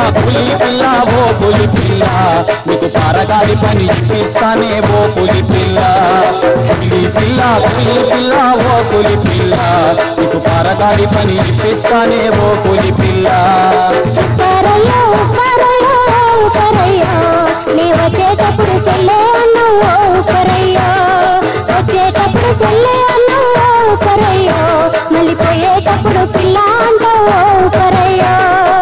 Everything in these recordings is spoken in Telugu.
పులి పిల్ల ఓ పులి పిల్ల నీకు పారగాడి పని ఇప్పిస్తానే ఓ పులి పిల్ల పులి పిల్ల పులి పిల్ల ఓ పులి పిల్ల నీకు పారగాడి పని ఇప్పిస్తానే ఓ పులి పిల్ల ఉప్పరయ్యో ఉప్పరయ్యో ఉప్పరయ్యో నీ వచ్చేటప్పుడు సెల్లే అన్నావు ఓ ఉప్పరయ్యో వచ్చేటప్పుడు సెల్లే అన్నావు ఓ ఉప్పరయ్యో మళ్ళీ పోయేటప్పుడు పిల్ల అంటావు ఓ ఉప్పరయ్యో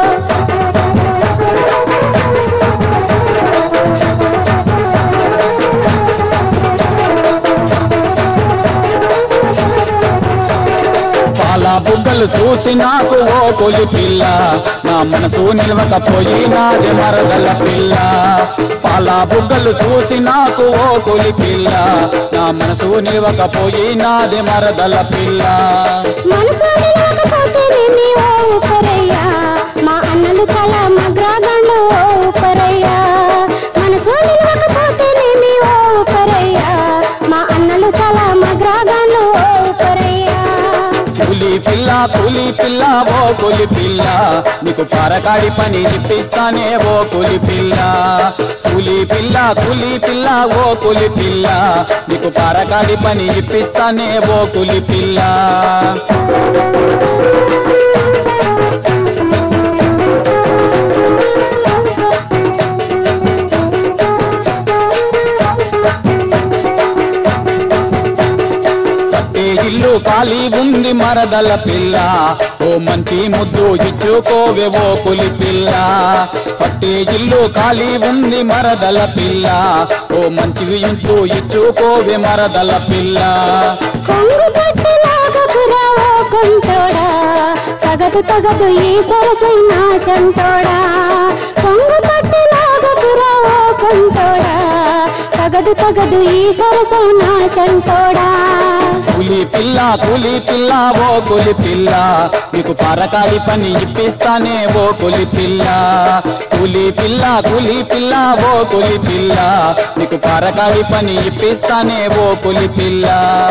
పాల బుగ్గలు చూసి నాకు ఓ పులి పిల్ల నా మనసు నిలవకపోయినాది మరదల పిల్ల పాల బుగ్గలు చూసి నాకు ఓ పులి పిల్ల నా మనసు నిలవకపోయినాది మరదల పిల్ల మనసు నిలవకపోతే నీ ఓ ఉప్పరయ్యా మా అన్నలు తల మగ్రాగాండ్లు ఓ ఉప్పరయ్యా మనసు నిలవకపోతే నీ ఓ ఉప్పరయ్యా మా అన్నలు తల మగ్రాగాండ్లు ఓ ఉప్పరయ్యా పులి పిల్ల పులి పిల్ల ఓ పులి పిల్ల నీకు పారకాడి పని ఇప్పిస్తానే ఓ పులి పిల్ల పులి పిల్ల పులి పిల్ల ఓ పులి పిల్ల నీకు పారకాడి పని ఇప్పిస్తానే ఓ పులి పిల్ల కట్టే ఇల్లు ఖాళీ ఉంది మరదల పిల్ల ఓ మంచి ముద్దు ఇచ్చుకోవే ఓ పులి పిల్ల కట్టే ఇల్లు ఖాళీ ఉంది మరదల పిల్ల ఓ మంచి ఇంట్లో ఇచ్చుకోవే మరదల పిల్ల కొంగు పట్టులాగకురా ఓ కొంటోడా తగదు తగదు ఈ సరసైన చంటోడా కొంగు పట్టులాగకురా ఓ కొంటోడా తగదు తగదు ఈ సరసైన చంటోడా పులి పిల్ల పులి పిల్ల ఓ పులి పిల్ల నీకు పరకాలి పని ఇప్పిస్తానే ఓ పులి పిల్ల పులి పిల్ల పులి పిల్ల ఓ పులి పిల్ల నీకు పరకాలి పని ఇప్పిస్తానే ఓ పులి పిల్ల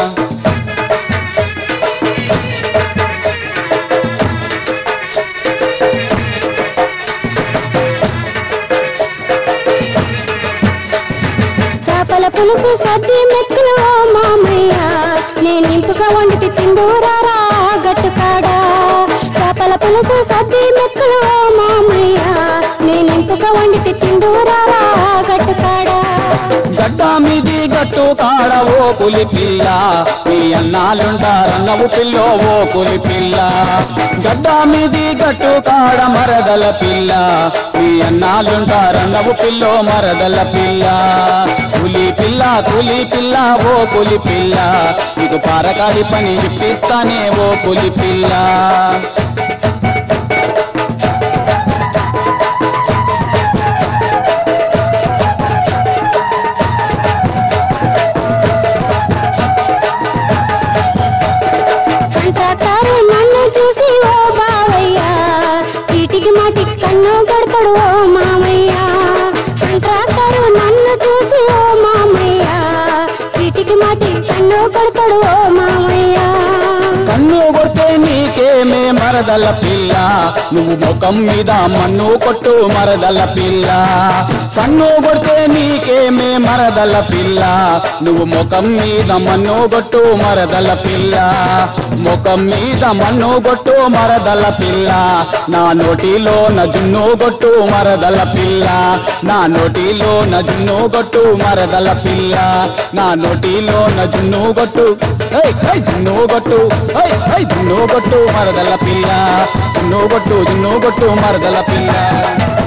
చేపల పులుసు సద్ది మెక్కులు ఓ మామయ్య నేను ఇంపుగా వండితే తిందూరారా గట్టుకాడా చేపల పులుసు సద్ది మెక్కులు ఓ మామయ్య నేను ఇంపుగా వండితే తిందూరారా గట్టుకాడా గడ్డ మీది గట్టు కాడ ఓ పులి పిల్ల మీ అన్నాలుంటారన్నవు పిల్లో ఓ పులి పిల్ల గడ్డ మీది గట్టు కాడ మరదల పిల్ల మీ అన్నాలుంటారన్నవు పిల్లో మరదల పిల్ల పులి పిల్ల పులి పిల్ల ఓ పులి పిల్ల నీకు పారకాలి పని ఇప్పిస్తానే ఓ పులి పిల్ల కంటాకారు నన్ను చూసి ఓ బావయ్య చీటికి మాటికి కన్ను కొడతాడు ఓ మామయ్య కంటాకారు నన్ను చూసి ఓ మామయ్య చీటికి మాటికి కన్ను కొడతాడు ఓ మామయ్య కన్ను కొడితే నీకేమే మరదల పిల్ల నువ్వు ముఖం మీద మన్ను కొట్టు మరదల పిల్ల కన్ను కొడితే నీకేమే మరదల పిల్ల నువ్వు ముఖం మీద మన్ను కొట్టు మరదల పిల్ల ముఖం మీద మన్ను కొట్టు మరదల పిల్ల నా నోటిలో నజున్ను కొట్టు మరదల పిల్ల నా నోటిలో నజున్ను కొట్టు మరదల పిల్ల నా నోటిలో నజున్ను కొట్టు ఏయ్, ఏయ్, జున్ను కొట్టు ఏయ్, ఏయ్, జున్ను కొట్టు మరదల పిల్ల జున్ను కొట్టు జున్ను కొట్టు మరదల పిల్ల